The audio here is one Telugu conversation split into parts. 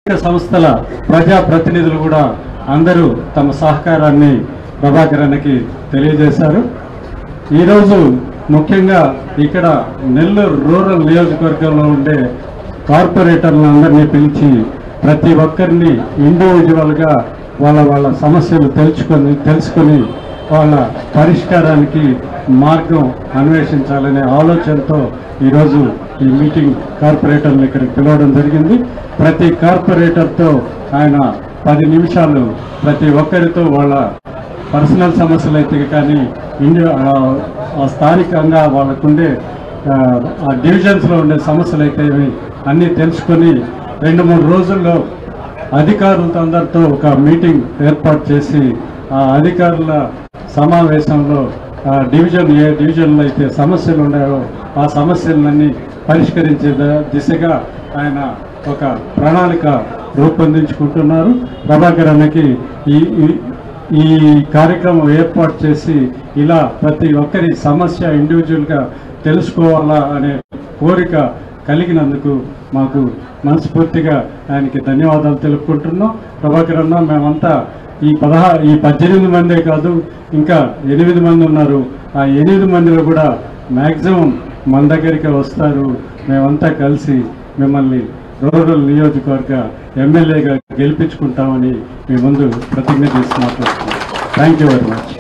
సంస్థల ప్రజా ప్రతినిధులు కూడా అందరూ తమ సహకారాన్ని ప్రభాకర్ అన్నకి తెలియజేశారు ఈరోజు ముఖ్యంగా ఇక్కడ నెల్లూరు రూరల్ నియోజకవర్గంలో ఉండే కార్పొరేటర్లందరినీ పిలిచి ప్రతి ఒక్కరిని ఇండివిజువల్గా వాళ్ళ వాళ్ళ సమస్యలు తెలుసుకొని తెలుసుకొని వాళ్ళ పరిష్కారానికి మార్గం అన్వేషించాలనే ఆలోచనతో ఈరోజు ఈ మీటింగ్ కార్పొరేటర్లు ఇక్కడికి పిలవడం జరిగింది ప్రతి కార్పొరేటర్తో ఆయన పది నిమిషాలు ప్రతి ఒక్కరితో వాళ్ళ పర్సనల్ సమస్యలు అయితే కానీ ఇండియా ఆ- ఆ స్థానికంగా వాళ్ళకుండే ఆ, ఆ డివిజన్స్లో ఉండే సమస్యలు అయితే ఇవి అన్నీ తెలుసుకొని రెండు మూడు రోజుల్లో అధికారులతో అందరితో ఒక మీటింగ్ ఏర్పాటు చేసి ఆ అధికారుల సమావేశంలో ఆ డివిజన్ ఏ డివిజన్లో అయితే సమస్యలు ఉన్నాయో ఆ సమస్యలన్నీ పరిష్కరించే ద- దిశగా ఆయన ఒక ప్రణాళిక రూపొందించుకుంటున్నారు ప్రభాకర్ అన్నకి ఈ ఈ- ఈ కార్యక్రమం ఏర్పాటు చేసి ఇలా ప్రతి ఒక్కరి సమస్య ఇండివిజువల్గా తెలుసుకోవాలా అనే కోరిక కలిగినందుకు మాకు మనస్ఫూర్తిగా ఆయనకి ధన్యవాదాలు తెలుపుకుంటున్నాం ప్రభాకర్ అన్న మేమంతా ఈ పదహా ఈ పద్దెనిమిది మందే కాదు ఇంకా ఎనిమిది మంది ఉన్నారు ఆ ఎనిమిది మందిలో కూడా మ్యాక్సిమం మన దగ్గరికి వస్తారు మేమంతా కలిసి మిమ్మల్ని రూరల్ నియోజకవర్గ ఎమ్మెల్యేగా గెలిపించుకుంటామని మీ ముందు ప్రతిజ్ఞ చేసి మాట్లాడుతున్నాం థ్యాంక్ యూ వెరీ మచ్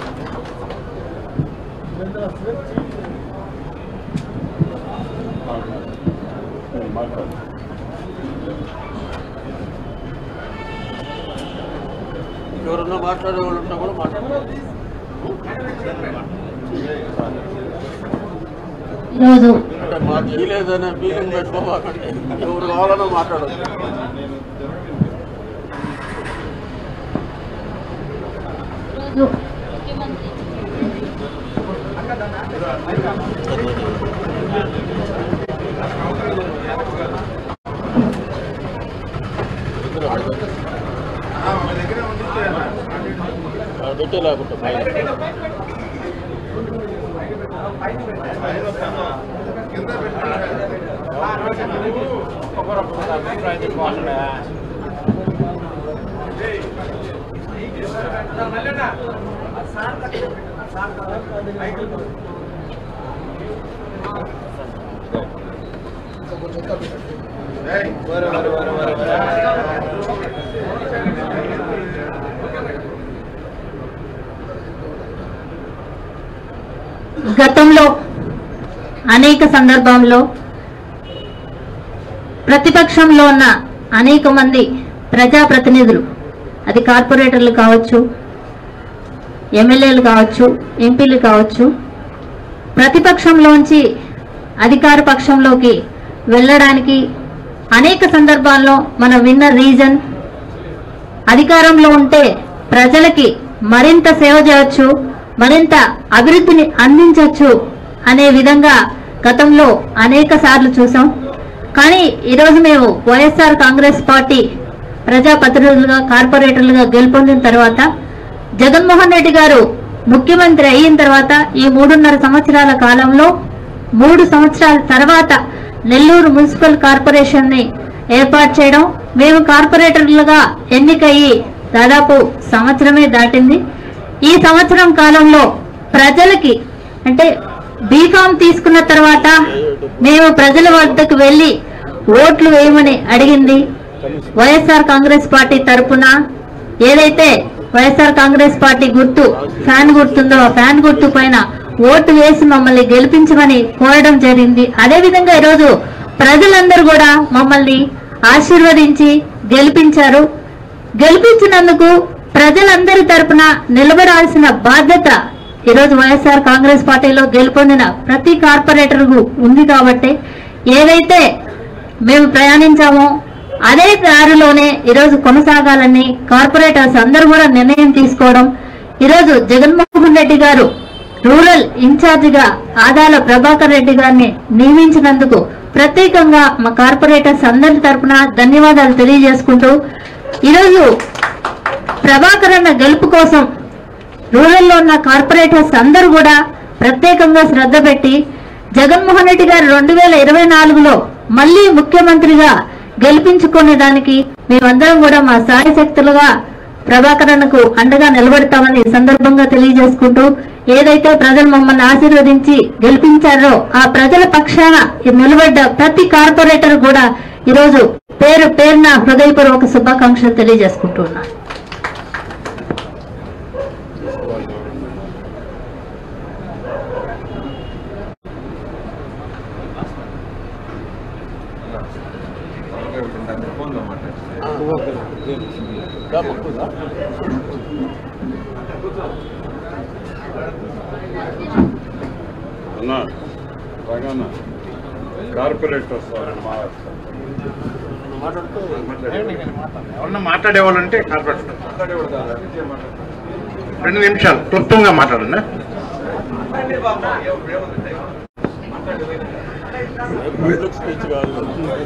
ఎవరన్నా మాట్లాడే వాళ్ళు ఉన్నా కూడా మాట్లాడారు ఈరోజు అంటే మాకు ఇయ్యలేదనే ఫీలింగ్ పెట్టుకోమాకండి ఎవరు కావాలన్నా మాట్లాడచ్చు ఈరోజు పెట్టి లేకుండా పైన గతంలో అనేక సందర్భంలో ప్రతిపక్షంలో ఉన్న అనేక మంది ప్రజాప్రతినిధులు అది కార్పొరేటర్లు కావచ్చు ఎమ్మెల్యేలు కావచ్చు ఎంపీలు కావచ్చు ప్రతిపక్షంలోంచి అధికార పక్షంలోకి వెళ్ళడానికి అనేక సందర్భాల్లో మనం విన్న రీజన్ అధికారంలో ఉంటే ప్రజలకి మరింత సేవ చేయొచ్చు మరింత అభివృద్ధిని అందించవచ్చు అనే విధంగా గతంలో అనేక సార్లు చూసాం కానీ ఈరోజు మేము వైఎస్ఆర్ కాంగ్రెస్ పార్టీ ప్రజాప్రతినిధులుగా కార్పొరేటర్లుగా గెలుపొందిన తర్వాత జగన్మోహన్ రెడ్డి గారు ముఖ్యమంత్రి అయిన తర్వాత ఈ మూడున్నర సంవత్సరాల కాలంలో మూడు సంవత్సరాల తర్వాత నెల్లూరు మున్సిపల్ కార్పొరేషన్ ని ఏర్పాటు చేయడం మేము కార్పొరేటర్లుగా ఎన్నికయ్యి దాదాపు సంవత్సరమే దాటింది ఈ సంవత్సరం కాలంలో ప్రజలకి అంటే బీఫామ్ తీసుకున్న తర్వాత మేము ప్రజల వద్దకు వెళ్ళి ఓట్లు వేయమని అడిగింది వైఎస్ఆర్ కాంగ్రెస్ పార్టీ తరపున ఏదైతే వైఎస్ఆర్ కాంగ్రెస్ పార్టీ గుర్తు ఫ్యాన్ గుర్తుందో ఆ ఫ్యాన్ గుర్తు పైన ఓటు వేసి మమ్మల్ని గెలిపించమని కోరడం జరిగింది అదేవిధంగా ఈరోజు ప్రజలందరూ కూడా మమ్మల్ని ఆశీర్వదించి గెలిపించారు గెలిపించినందుకు ప్రజలందరి తరపున నిలబడాల్సిన బాధ్యత ఈరోజు వైఎస్ఆర్ కాంగ్రెస్ పార్టీలో గెలుపొందిన ప్రతి కార్పొరేటర్ ఉంది కాబట్టి ఏదైతే మేము ప్రయాణించామో అదే దారిలోనే ఈరోజు కొనసాగాలని కార్పొరేటర్స్ అందరూ కూడా నిర్ణయం తీసుకోవడం ఈరోజు జగన్మోహన్ రెడ్డి గారు రూరల్ ఇన్ఛార్జిగా ఆదాల ప్రభాకర్ రెడ్డి గారిని నియమించినందుకు ప్రత్యేకంగా మా కార్పొరేటర్స్ అందరి తరపున ధన్యవాదాలు తెలియజేసుకుంటూ ఈరోజు ప్రభాకర్ అన్న గెలుపు కోసం రూరల్లో ఉన్న కార్పొరేటర్స్ అందరూ కూడా ప్రత్యేకంగా శ్రద్ధ పెట్టి జగన్మోహన్ రెడ్డి గారు రెండు వేల ఇరవై నాలుగులో మళ్ళీ ముఖ్యమంత్రిగా గెలిపించుకునే దానికి మేమందరం కూడా మా సాయి శక్తులుగా ప్రభాకరన్కు అండగా నిలబడతామని ఈ సందర్భంగా తెలియజేసుకుంటూ ఏదైతే ప్రజలు మమ్మల్ని ఆశీర్వదించి గెలిపించారో ఆ ప్రజల పక్షాన ఈ నిలబడ్డ ప్రతి కార్పొరేటర్ కూడా ఈరోజు పేరు పేరున హృదయపూర్వక శుభాకాంక్షలు తెలియజేసుకుంటున్నాను అన్న బాగా కార్పొరేటర్ సార్ మా ఎవరన్నా మాట్లాడేవాళ్ళంటే కార్పొరేటర్ రెండు నిమిషాలు క్లుప్తంగా మాట్లాడండి పబ్లిక్ స్పీచ్ కాదు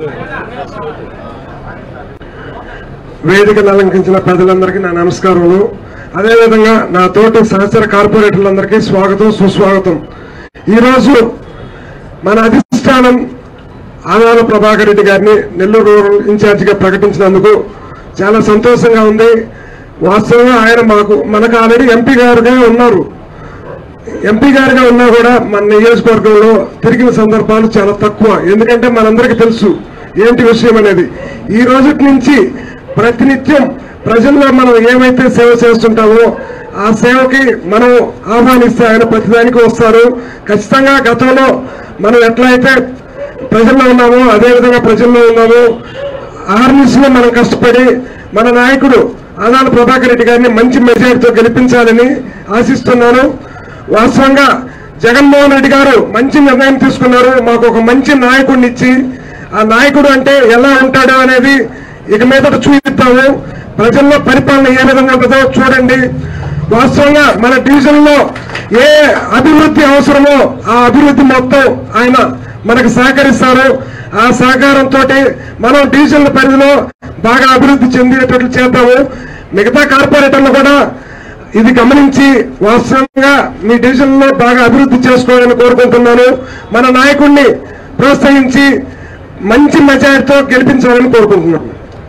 వేదికను అలంకరించిన ప్రజలందరికీ నా నమస్కారములు అదేవిధంగా నా తోటి సహచర కార్పొరేటర్లందరికీ స్వాగతం సుస్వాగతం ఈరోజు మన అధిష్టానం ఆదాల ప్రభాకర్ రెడ్డి గారిని నెల్లూరు రూరల్ ఇన్ఛార్జిగా ప్రకటించినందుకు చాలా సంతోషంగా ఉంది వాస్తవంగా ఆయన మాకు మనకు ఆల్రెడీ ఎంపీ గారుగా ఉన్నారు ఎంపీ గారిగా ఉన్నా కూడా మన నియోజకవర్గంలో తిరిగిన సందర్భాలు చాలా తక్కువ ఎందుకంటే మనందరికీ తెలుసు ఏంటి విషయం అనేది ఈ రోజు నుంచి ప్రతినిత్యం ప్రజల్లో మనం ఏమైతే సేవ చేస్తుంటామో ఆ సేవకి మనం ఆహ్వానిస్తే ఆయన ప్రతిదానికి వస్తారు ఖచ్చితంగా గతంలో మనం ఎట్లయితే ప్రజల్లో ఉన్నామో అదే విధంగా ప్రజల్లో ఉన్నామో ఆర్నిస్లో మనం కష్టపడి మన నాయకుడు ఆదాల ప్రభాకర్ రెడ్డి గారిని మంచి మెజార్టీతో గెలిపించాలని ఆశిస్తున్నాను వాస్తవంగా జగన్మోహన్ రెడ్డి గారు మంచి నిర్ణయం తీసుకున్నారు మాకు ఒక మంచి నాయకుడిని ఇచ్చి ఆ నాయకుడు అంటే ఎలా ఉంటాడో అనేది ఇక మీదట చూపిస్తాము ప్రజల్లో పరిపాలన ఏ విధంగా ఉంటుందో చూడండి వాస్తవంగా మన డివిజన్ లో ఏ అభివృద్ధి అవసరమో ఆ అభివృద్ధి మొత్తం ఆయన మనకు సహకరిస్తారు ఆ సహకారంతో మనం డివిజన్ల పరిధిలో బాగా అభివృద్ధి చెందేటట్లు చేద్దాము మిగతా కార్పొరేటర్లు కూడా ఇది గమనించి వాస్తవంగా మీ డివిజన్ లో బాగా అభివృద్ధి చేసుకోవాలని కోరుకుంటున్నాను మన నాయకుడిని ప్రోత్సహించి మంచి మెజారిటీతో గెలిపించాలని కోరుకుంటున్నాను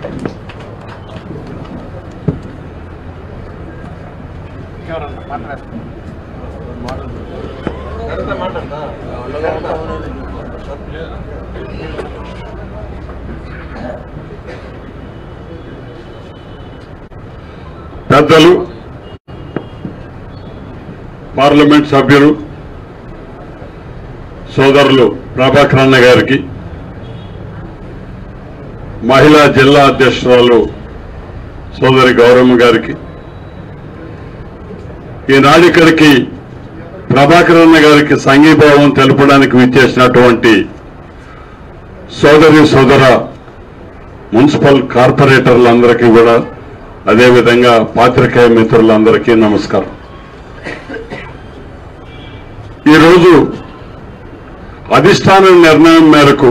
పెద్దలు పార్లమెంట్ సభ్యులు సోదరులు ప్రభాకర్ అన్న గారికి మహిళా జిల్లా అధ్యక్షురాలు సోదరి గౌరమ్మ గారికి ఈనాడు ఇక్కడికి ప్రభాకర్ అన్న గారికి సంఘీభావం తెలపడానికి విచ్చేసినటువంటి సోదరి సోదర మున్సిపల్ కార్పొరేటర్లందరికీ కూడా అదేవిధంగా పాత్రికేయ మిత్రులందరికీ నమస్కారం ఈరోజు అధిష్టాన నిర్ణయం మేరకు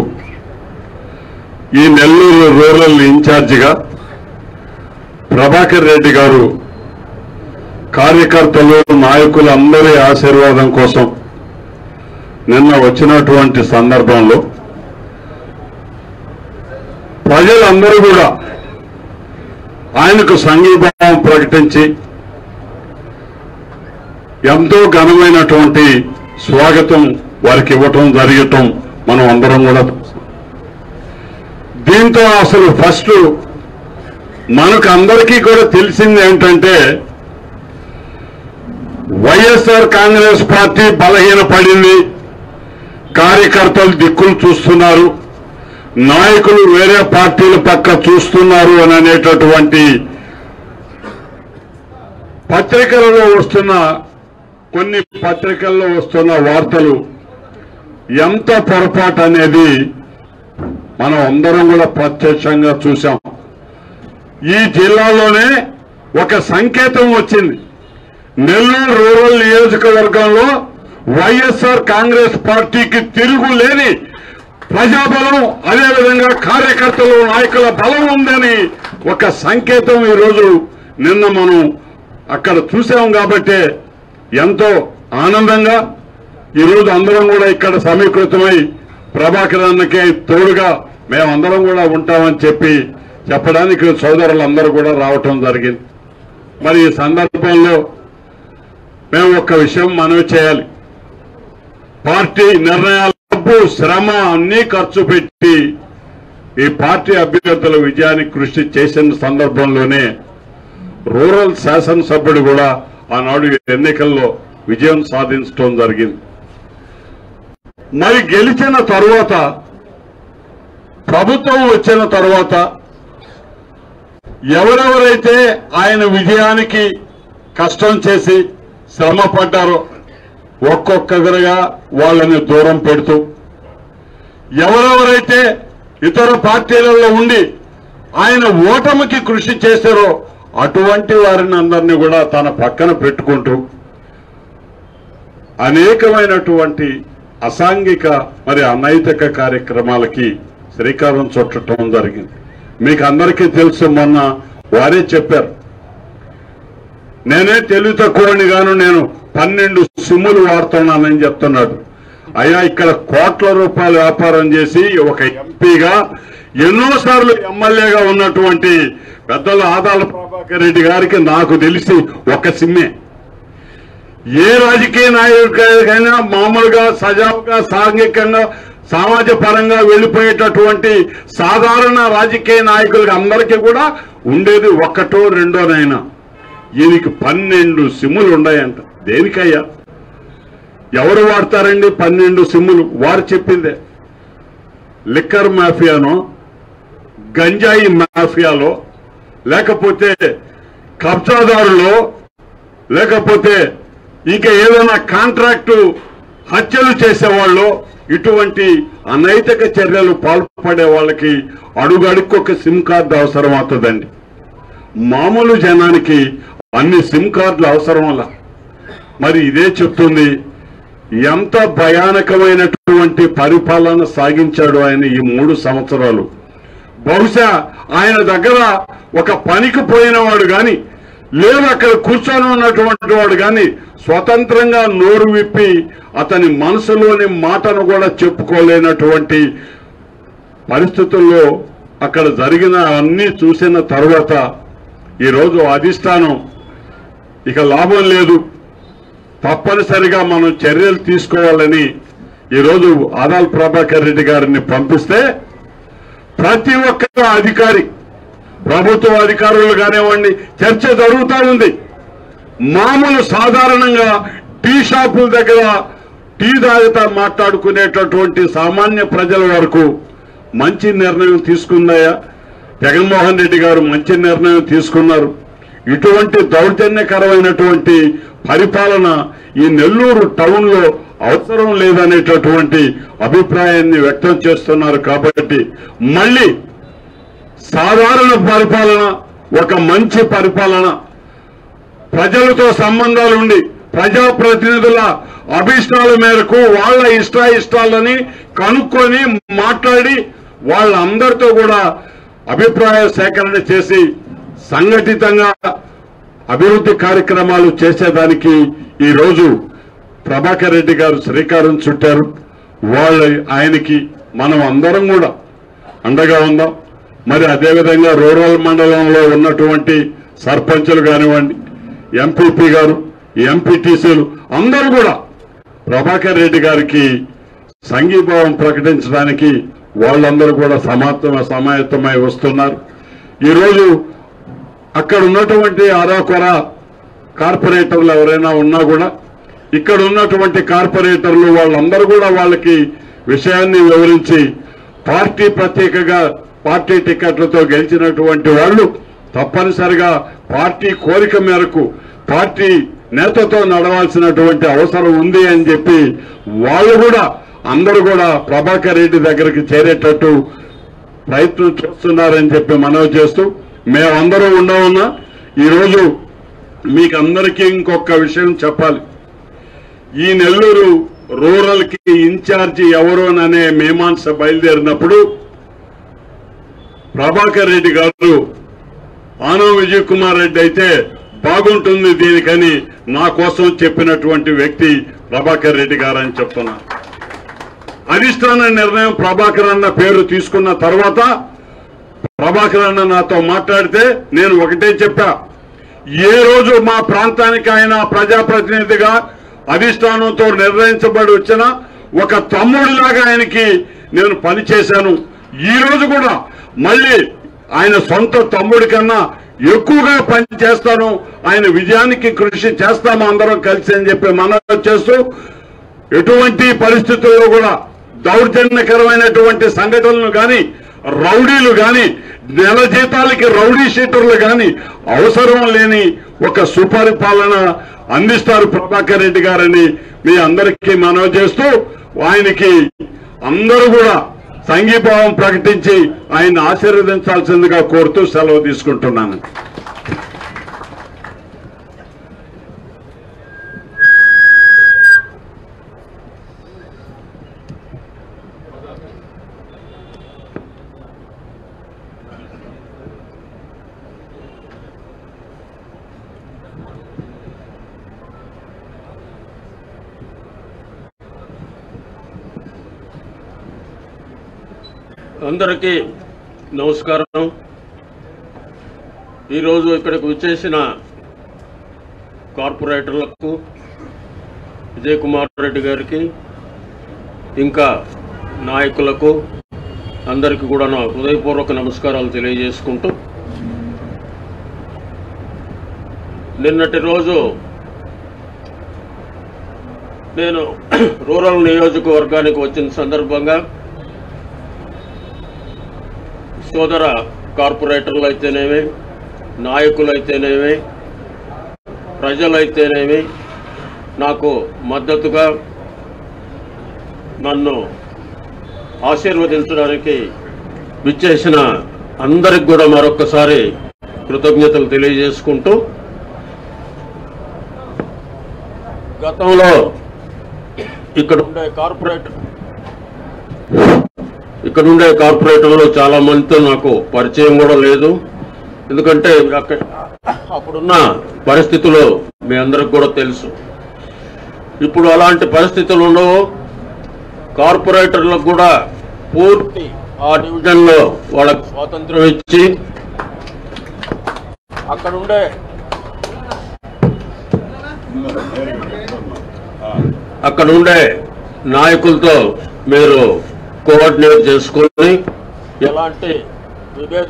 ఈ నెల్లూరు రూరల్ ఇన్ఛార్జిగా ప్రభాకర్ రెడ్డి గారు కార్యకర్తలు నాయకులు అందరి ఆశీర్వాదం కోసం నిన్న వచ్చినటువంటి సందర్భంలో ప్రజలందరూ కూడా ఆయనకు సంఘీభావం ప్రకటించి ఎంతో ఘనమైనటువంటి స్వాగతం వారికి ఇవ్వటం జరగటం మనం అందరం కూడా చూసాం. దీంతో అసలు ఫస్ట్ మనకు అందరికీ కూడా తెలిసింది ఏంటంటే వైఎస్ఆర్ కాంగ్రెస్ పార్టీ బలహీనపడింది కార్యకర్తలు దిక్కులు చూస్తున్నారు నాయకులు వేరే పార్టీల పక్క చూస్తున్నారు అని అనేటటువంటి పత్రికలలో వస్తున్న కొన్ని పత్రికల్లో వస్తున్న వార్తలు ఎంత పొరపాటు అనేది మనం అందరం కూడా ప్రత్యక్షంగా చూసాం ఈ జిల్లాలోనే ఒక సంకేతం వచ్చింది నెల్లూరు రూరల్ నియోజకవర్గంలో వైఎస్ఆర్ కాంగ్రెస్ పార్టీకి తిరుగులేని ప్రజాబలం అదేవిధంగా కార్యకర్తలు నాయకుల బలం ఉందని ఒక సంకేతం ఈరోజు నిన్న మనం అక్కడ చూసాం కాబట్టి ఎంతో ఆనందంగా ఈరోజు అందరం కూడా ఇక్కడ సమీకృతమై ప్రభాకర్ అన్నకి తోడుగా మేమందరం కూడా ఉంటామని చెప్పి చెప్పడానికి సోదరులందరూ కూడా రావటం జరిగింది మరి ఈ సందర్భంలో మేము ఒక విషయం మనవి చేయాలి పార్టీ నిర్ణయాలు డబ్బు శ్రమ అన్నీ ఖర్చు పెట్టి ఈ పార్టీ అభ్యర్థుల విజయానికి కృషి చేసిన సందర్భంలోనే రూరల్ శాసనసభ్యుడు కూడా ఆనాడు ఎన్నికల్లో విజయం సాధించడం జరిగింది మరి గెలిచిన తరువాత ప్రభుత్వం వచ్చిన తరువాత ఎవరెవరైతే ఆయన విజయానికి కష్టం చేసి శ్రమ పడ్డారో ఒక్కొక్కరుగా వాళ్ళని దూరం పెడుతూ ఎవరెవరైతే ఇతర పార్టీలలో ఉండి ఆయన ఓటమికి కృషి చేశారో అటువంటి వారిని అందరినీ కూడా తన పక్కన పెట్టుకుంటూ అనేకమైనటువంటి అసాంఘిక మరి అనైతిక కార్యక్రమాలకి శ్రీకారం చుట్టడం జరిగింది మీకు అందరికీ తెలుసు మొన్న వారే చెప్పారు నేనే తెలివి తక్కువని గాను నేను పన్నెండు సిమ్ములు వాడుతున్నానని చెప్తున్నాడు అయ్యా ఇక్కడ కోట్ల రూపాయల వ్యాపారం చేసి ఒక ఎంపీగా ఎన్నోసార్లు ఎమ్మెల్యేగా ఉన్నటువంటి పెద్దల ఆదాల ప్రభాకర్ రెడ్డి గారికి నాకు తెలిసి ఒక సిమ్మే ఏ రాజకీయ నాయకుడికైనా మామూలుగా సజావుగా సాంఘికంగా సమాజ పరంగా వెళ్ళిపోయేటటువంటి సాధారణ రాజకీయ నాయకులకి అందరికీ కూడా ఉండేది ఒక్కటో రెండోనైనా ఈయనకి పన్నెండు సిమ్ములు ఉన్నాయంట దేనికయ్యా ఎవరు వాడతారండి పన్నెండు సిమ్ములు వారు చెప్పిందే లిక్కర్ మాఫియానో గంజాయి మాఫియాలో లేకపోతే కబ్జాదారులో లేకపోతే ఇంకా ఏదైనా కాంట్రాక్టు హత్యలు చేసేవాళ్ళు ఇటువంటి అనైతిక చర్యలు పాల్పడే వాళ్ళకి అడుగడుక్కు ఒక సిమ్ కార్డు అవసరం అవుతుందండి మామూలు జనానికి అన్ని సిమ్ కార్డులు అవసరం అలా మరి ఇదే చెప్తుంది ఎంత భయానకమైనటువంటి పరిపాలన సాగించాడు ఆయన ఈ మూడు సంవత్సరాలు బహుశా ఆయన దగ్గర ఒక పనికి పోయినవాడు గాని లేదు అక్కడ కూర్చొని ఉన్నటువంటి వాడు గాని స్వతంత్రంగా నోరు విప్పి అతని మనసులోని మాటను కూడా చెప్పుకోలేనటువంటి పరిస్థితుల్లో అక్కడ జరిగిన అన్ని చూసిన తర్వాత ఈరోజు అధిష్టానం ఇక లాభం లేదు తప్పనిసరిగా మనం చర్యలు తీసుకోవాలని ఈరోజు ఆదాల్ ప్రభాకర్ రెడ్డి గారిని పంపిస్తే ప్రతి ఒక్క అధికారి ప్రభుత్వ అధికారులు కానివ్వండి చర్చ జరుగుతూ ఉంది మామూలు సాధారణంగా టీ షాపుల దగ్గర టీ తాగుతా మాట్లాడుకునేటటువంటి సామాన్య ప్రజల వరకు మంచి నిర్ణయం తీసుకుందాయా జగన్మోహన్ రెడ్డి గారు మంచి నిర్ణయం తీసుకున్నారు ఇటువంటి దౌర్జన్యకరమైనటువంటి పరిపాలన ఈ నెల్లూరు టౌన్ లో అవసరం లేదనేటటువంటి అభిప్రాయాన్ని వ్యక్తం చేస్తున్నారు కాబట్టి మళ్ళీ సాధారణ పరిపాలన ఒక మంచి పరిపాలన ప్రజలతో సంబంధాలు ఉండి ప్రజాప్రతినిధుల అభిష్టాల మేరకు వాళ్ళ ఇష్టాయిష్టాలని కనుక్కొని మాట్లాడి వాళ్ళందరితో కూడా అభిప్రాయ సేకరణ చేసి సంఘటితంగా అభివృద్ధి కార్యక్రమాలు చేసేదానికి ఈ రోజు ప్రభాకర్ రెడ్డి గారు శ్రీకారం చుట్టారు వాళ్ళ ఆయనకి మనం అందరం కూడా అండగా ఉందాం మరి అదేవిధంగా రూరల్ మండలంలో ఉన్నటువంటి సర్పంచులు కానివ్వండి ఎంపీపీ గారు ఎంపీటీసీలు అందరూ కూడా ప్రభాకర్ రెడ్డి గారికి సంఘీభావం ప్రకటించడానికి వాళ్ళందరూ కూడా సమాత్మ సమాయత్తమై వస్తున్నారు ఈరోజు అక్కడ ఉన్నటువంటి అరాకొర కార్పొరేటర్లు ఎవరైనా ఉన్నా కూడా ఇక్కడ ఉన్నటువంటి కార్పొరేటర్లు వాళ్ళందరూ కూడా వాళ్ళకి విషయాన్ని వివరించి పార్టీ ప్రత్యేకగా పార్టీ టికెట్లతో గెలిచినటువంటి వాళ్ళు తప్పనిసరిగా పార్టీ కోరిక మేరకు పార్టీ నేతతో నడవాల్సినటువంటి అవసరం ఉంది అని చెప్పి వాళ్ళు కూడా అందరూ కూడా ప్రభాకర్ రెడ్డి దగ్గరికి చేరేటట్టు ప్రయత్నం చేస్తున్నారని చెప్పి మనవి చేస్తూ మేమందరం ఉండవున్నా ఈరోజు మీకు అందరికీ ఇంకొక విషయం చెప్పాలి ఈ నెల్లూరు రూరల్ కి ఇన్ఛార్జి ఎవరు అనే మీమాంస బయలుదేరినప్పుడు ప్రభాకర్ రెడ్డి గారు ఆనవ విజయ్ కుమార్ రెడ్డి అయితే బాగుంటుంది దీనికని నా కోసం చెప్పినటువంటి వ్యక్తి ప్రభాకర్ రెడ్డి గారు అని చెప్తున్నా అధిష్టాన నిర్ణయం ప్రభాకర్ అన్న పేరు తీసుకున్న తర్వాత ప్రభాకర్ అన్న నాతో మాట్లాడితే నేను ఒకటే చెప్పా ఏ రోజు మా ప్రాంతానికి ఆయన ప్రజాప్రతినిధిగా అధిష్టానంతో నిర్ణయించబడి వచ్చిన ఒక తమ్ముడిలాగా ఆయనకి నేను పనిచేశాను ఈ రోజు కూడా మళ్ళీ ఆయన సొంత తమ్ముడి కన్నా ఎక్కువగా పని చేస్తాను ఆయన విజయానికి కృషి చేస్తాము అందరం కలిసి అని చెప్పి మనవి చేస్తూ ఎటువంటి పరిస్థితుల్లో కూడా దౌర్జన్యకరమైనటువంటి సంఘటనలు కానీ రౌడీలు కానీ నెల జీతాలకి రౌడీ షీటర్లు కానీ అవసరం లేని ఒక సుపరిపాలన అందిస్తారు ప్రభాకర్ రెడ్డి గారని మీ అందరికీ మనవి చేస్తూ ఆయనకి అందరూ కూడా సంఘీభావం ప్రకటించి ఆయన ఆశీర్వదించాల్సిందిగా కోరుతూ సెలవు తీసుకుంటున్నాను అందరికీ నమస్కారం ఈరోజు ఇక్కడికి వచ్చేసిన కార్పొరేటర్లకు విజయ్ కుమార్ రెడ్డి గారికి ఇంకా నాయకులకు అందరికీ కూడా నా హృదయపూర్వక నమస్కారాలు తెలియజేసుకుంటూ నిన్నటి రోజు నేను రూరల్ నియోజకవర్గానికి వచ్చిన సందర్భంగా సోదర కార్పొరేటర్లు అయితేనేమి నాయకులైతేనేమి ప్రజలైతేనేమి నాకు మద్దతుగా నన్ను ఆశీర్వదించడానికి విచ్చేసిన అందరికి కూడా మరొక్కసారి కృతజ్ఞతలు తెలియజేసుకుంటూ గతంలో ఇక్కడ ఉండే కార్పొరేటర్ ఇక్కడ ఉండే కార్పొరేటర్లు చాలా మందితో నాకు పరిచయం కూడా లేదు ఎందుకంటే అక్కడ అప్పుడున్న పరిస్థితులు మీ అందరికి కూడా తెలుసు ఇప్పుడు అలాంటి పరిస్థితులు ఉండవు కార్పొరేటర్లకు కూడా పూర్తి ఆ డివిజన్ లో వాళ్ళకి స్వాతంత్రం ఇచ్చి అక్కడ ఉండే అక్కడ ఉండే నాయకులతో మీరు కోఆర్డినేట్ చేసుకొని ఎలాంటి విభేద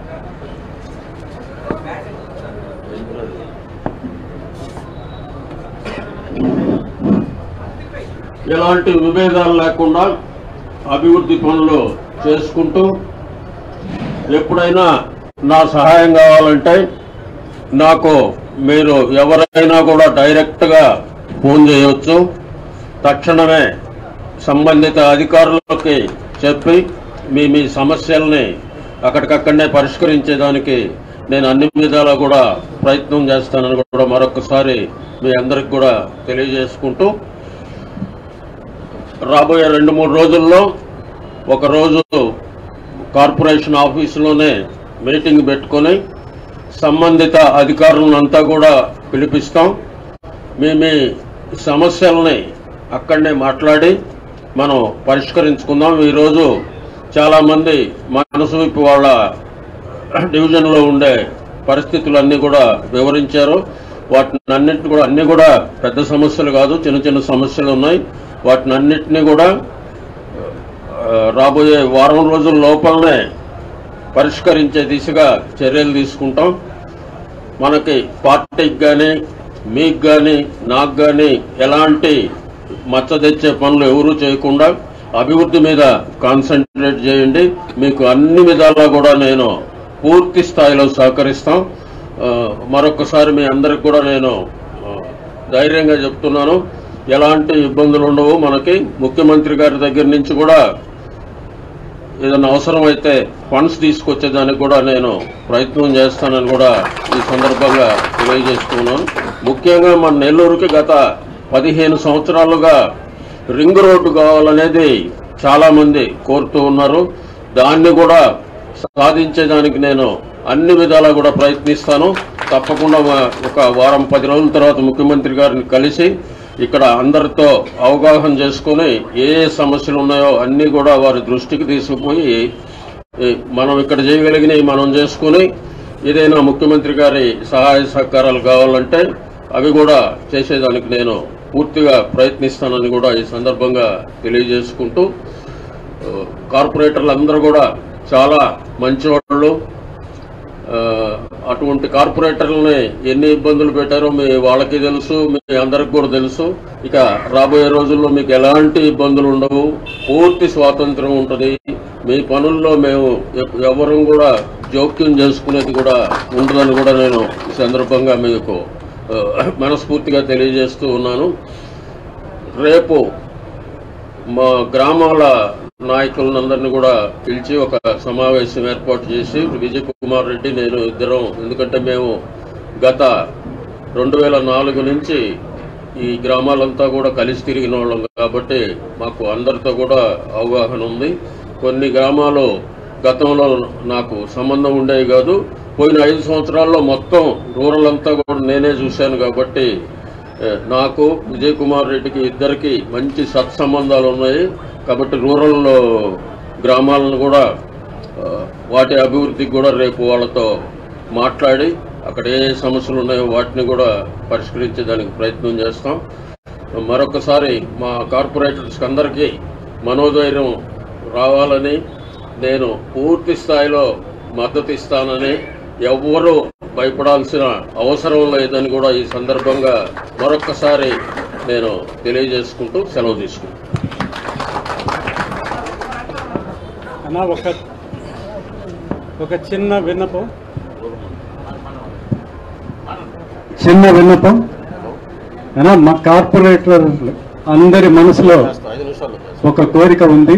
ఎలాంటి విభేదాలు లేకుండా అభివృద్ధి పనులు చేసుకుంటూ ఎప్పుడైనా నా సహాయం కావాలంటే నాకు మీరు ఎవరైనా కూడా డైరెక్ట్గా ఫోన్ చేయవచ్చు తక్షణమే సంబంధిత అధికారులకి చెప్పి మీ మీ సమస్యల్ని అక్కడికక్కడనే పరిష్కరించేదానికి నేను అన్ని విధాలా కూడా ప్రయత్నం చేస్తానని కూడా మరొకసారి మీ అందరికి కూడా తెలియజేసుకుంటూ రాబోయే రెండు మూడు రోజుల్లో ఒక రోజు కార్పొరేషన్ ఆఫీసులోనే మీటింగ్ పెట్టుకొని సంబంధిత అధికారులంతా కూడా పిలిపిస్తాం మీ మీ సమస్యల్ని అక్కడనే మాట్లాడి మనం పరిష్కరించుకుందాం ఈరోజు చాలామంది మనసు విప్పి వాళ్ళ డివిజన్లో ఉండే పరిస్థితులన్నీ కూడా వివరించారు వాటిని అన్నింటిని కూడా అన్ని కూడా పెద్ద సమస్యలు కాదు చిన్న చిన్న సమస్యలు ఉన్నాయి వాటిని అన్నింటినీ కూడా ఆ, రాబోయే వారం రోజుల లోపలనే పరిష్కరించే దిశగా చర్యలు తీసుకుంటాం మనకి పార్టీకి కానీ మీకు కానీ నాకు కానీ ఎలాంటి మచ్చ తెచ్చే పనులు ఎవరూ చేయకుండా అభివృద్ధి మీద కాన్సన్ట్రేట్ చేయండి మీకు అన్ని విధాలా కూడా నేను పూర్తి స్థాయిలో సహకరిస్తాం ఆ, మరొకసారి మీ అందరికి కూడా నేను ఆ, ధైర్యంగా చెప్తున్నాను ఎలాంటి ఇబ్బందులు ఉండవు మనకి ముఖ్యమంత్రి గారి దగ్గర నుంచి కూడా ఏదైనా అవసరమైతే ఫండ్స్ తీసుకొచ్చేదానికి కూడా నేను ప్రయత్నం చేస్తానని కూడా ఈ సందర్భంగా తెలియజేస్తున్నాను ముఖ్యంగా మన నెల్లూరుకి గత పదిహేను సంవత్సరాలుగా రింగ్ రోడ్డు కావాలనేది చాలా మంది కోరుతూ ఉన్నారు దాన్ని కూడా సాధించేదానికి నేను అన్ని విధాలా కూడా ప్రయత్నిస్తాను తప్పకుండా మా- ఒక వారం పది రోజుల తర్వాత ముఖ్యమంత్రి గారిని కలిసి ఇక్కడ అందరితో అవగాహన చేసుకొని ఏ ఏ సమస్యలు ఉన్నాయో అన్నీ కూడా వారి దృష్టికి తీసుకుపోయి ఈ మనం ఇక్కడ చేయగలిగినవి మనం చేసుకుని ఏదైనా ముఖ్యమంత్రి గారి సహాయ సహకారాలు కావాలంటే అవి కూడా చేసేదానికి నేను పూర్తిగా ప్రయత్నిస్తానని కూడా ఈ సందర్భంగా తెలియజేసుకుంటూ ఆ, కార్పొరేటర్లు అందరూ కూడా చాలా మంచివాళ్ళు ఆ, అటువంటి కార్పొరేటర్లని ఎన్ని ఇబ్బందులు పెట్టారో మీ వాళ్ళకి తెలుసు మీ అందరికి కూడా తెలుసు ఇక రాబోయే రోజుల్లో మీకు ఎలాంటి ఇబ్బందులు ఉండవు పూర్తి స్వాతంత్రం ఉంటుంది మీ పనుల్లో మేము ఎ- ఎవరు కూడా జోక్యం చేసుకునేది కూడా ఉండదని కూడా నేను ఈ సందర్భంగా మీకు ఆ, మనస్ఫూర్తిగా తెలియజేస్తూ ఉన్నాను రేపు మా గ్రామాల నాయకులందరినీ కూడా పిలిచి ఒక సమావేశం ఏర్పాటు చేసి విజయ్ కుమార్ రెడ్డి నేను ఇద్దరం ఎందుకంటే మేము గత రెండు వేల నాలుగు నుంచి ఈ గ్రామాలంతా కూడా కలిసి తిరిగిన వాళ్ళం కాబట్టి మాకు అందరితో కూడా అవగాహన ఉంది కొన్ని గ్రామాలు గతంలో నాకు సంబంధం ఉండేవి కాదు పోయిన ఐదు సంవత్సరాల్లో మొత్తం రూరల్ అంతా కూడా నేనే చూశాను కాబట్టి ఏ, నాకు విజయ్ కుమార్ రెడ్డికి ఇద్దరికి మంచి సత్సంబంధాలు ఉన్నాయి కాబట్టి రూరల్ గ్రామాలను కూడా ఆ, వాటి అభివృద్ధికి కూడా రేపు వాళ్ళతో మాట్లాడి అక్కడ ఏ సమస్యలు ఉన్నాయో వాటిని కూడా పరిష్కరించేదానికి ప్రయత్నం చేస్తాం మరొకసారి మా కార్పొరేటర్స్ అందరికీ మనోధైర్యం రావాలని నేను పూర్తి స్థాయిలో మద్దతు ఇస్తానని ఎవ్వరూ భయపడాల్సిన అవసరం లేదని కూడా ఈ సందర్భంగా మరొక్కసారి నేను తెలియజేసుకుంటూ సెలవు తీసుకుంటాను అన్నా ఒక ఒక చిన్న విన్నపం చిన్న విన్నపం అన్నా మా కార్పొరేటర్ అందరి మనసులో ఒక కోరిక ఉంది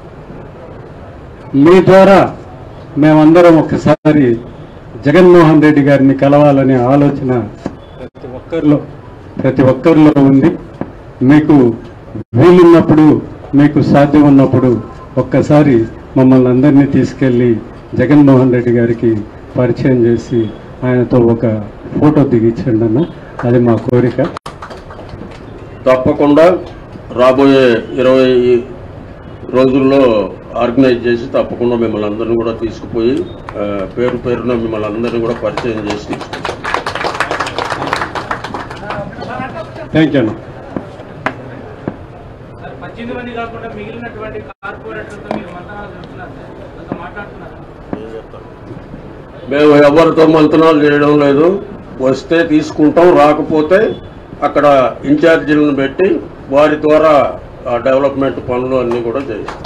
మీ ద్వారా మేమందరం ఒకసారి జగన్మోహన్ రెడ్డి గారిని కలవాలనే ఆలోచన ప్రతి ఒక్కరిలో ప్రతి ఒక్కరిలో ఉంది మీకు వీలున్నప్పుడు మీకు సాధ్యం ఉన్నప్పుడు ఒక్కసారి మమ్మల్ని అందరినీ తీసుకెళ్ళి జగన్మోహన్ రెడ్డి గారికి పరిచయం చేసి ఆయనతో ఒక ఫోటో దిగించండి అన్న అది మా కోరిక తప్పకుండా రాబోయే ఇరవై రోజుల్లో ఆర్గనైజ్ చేసి తప్పకుండా మిమ్మల్ని అందరినీ కూడా తీసుకుపోయి ఆ, పేరు పేరున మిమ్మల్ని అందరినీ కూడా పరిచయం చేసి తీసుకుంటాం థ్యాంక్ యూ అన్న సార్ పద్దెనిమిది మంది కాకుండా మిగిలినటువంటి కార్పొరేటర్లతో మీరు మంతనాలు జరుపుతున్నారు సార్ వాళ్ళతో మాట్లాడుతున్నారు మేము ఎవరితో మంతనాలు చేయడం లేదు వస్తే తీసుకుంటాం రాకపోతే అక్కడ ఇన్ఛార్జీలను పెట్టి వారి ద్వారా ఆ డెవలప్మెంట్ పనులు అన్నీ కూడా చేస్తాం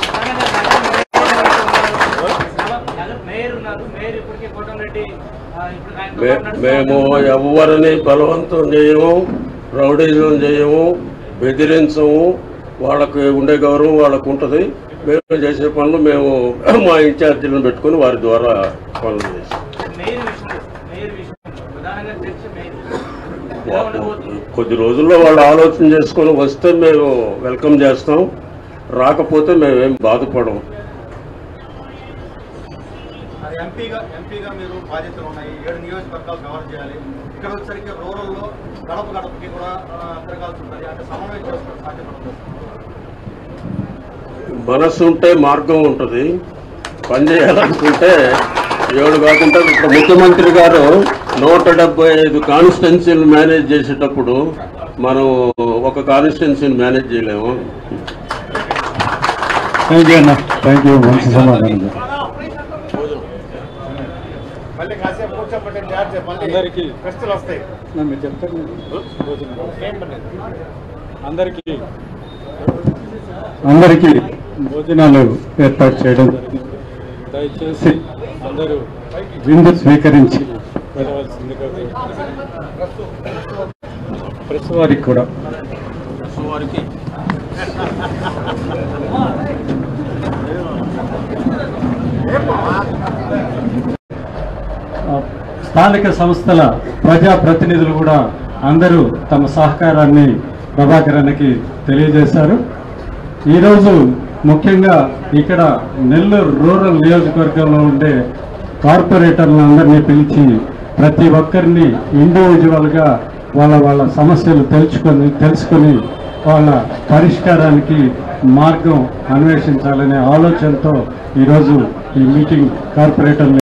నగర మేయర్ ఉన్నారు మేయర్ ఇప్పటికే కోటంరెడ్డి ఆ, ఇప్పుడు ఆయనతో మే- మాట్లాడుతున్నారు. మేము ఎవరిని బలవంతం చేయము రౌడీజం చేయము బెదిరించము వాళ్ళకి ఉండే గౌరవం వాళ్ళకు ఉంటుంది మేము చేసే పనులు మేము మా ఇన్ఛార్జీలను పెట్టుకొని వారి ద్వారా పనులు చేస్తాం మేయర్ విషయంలో మేయర్ విషయంలో ప్రధానంగా చర్చ మేయర్ ఎలా ఉండబోతుంది కొద్ది రోజుల్లో వాళ్ళు ఆలోచన చేసుకొని వస్తే మేము వెల్కమ్ చేస్తాం రాకపోతే మేమేం బాధపడం అది ఎంపీగా ఎంపీగా మీరు బాధ్యతలు ఉన్నాయి ఏడు నియోజకవర్గాలు కవర్ చేయాలి ఇక్కడ వచ్చేసరికి రూరల్లో గడప గడపకి కూడా ఆ, తిరగాల్సి ఉంటుంది అంటే సమన్వయం చేసుకోవడం సాధ్యపడుతుంది మనసు ఉంటే మార్గం ఉంటుంది పని చేయాలనుకుంటే ఏడు కాకుండా ఇప్పుడు ముఖ్యమంత్రి గారు నూట డెబ్బై ఐదు కాన్స్టిట్యున్సీలు మేనేజ్ చేసేటప్పుడు మనం ఒక కాన్స్టిట్యున్సీని మేనేజ్ చేయలేము థ్యాంక్ యూ అన్న థ్యాంక్ యూ మంచి సమాధానం మళ్ళీ కాసేపు కూర్చోబెట్టి జాగ్రత్త మళ్ళీ అందరికీ ప్రశ్నలు వస్తాయి మీరు చెప్తారు ఏం పర్లేదు అందరికీ అందరికీ భోజనాలు ఏర్పాటు చేయడం జరిగింది దయచేసి అందరూ విందు స్వీకరించి వెళ్ళవలసిందిగా ప్రెస్ వారికి కూడా వారికి స్థానిక సంస్థల ప్రజా ప్రతినిధులు కూడా అందరూ తమ సహకారాన్ని ప్రభాకరన్కి తెలియజేశారు ఈరోజు ముఖ్యంగా ఇక్కడ నెల్లూరు రూరల్ నియోజకవర్గంలో ఉండే కార్పొరేటర్లందరినీ పిలిచి ప్రతి ఒక్కరిని ఇండివిజువల్గా వాళ్ళ వాళ్ళ సమస్యలు తెలుసుకొని తెలుసుకొని వాళ్ళ పరిష్కారానికి మార్గం అన్వేషించాలనే ఆలోచనతో ఈరోజు ఈ మీటింగ్ కార్పొరేటర్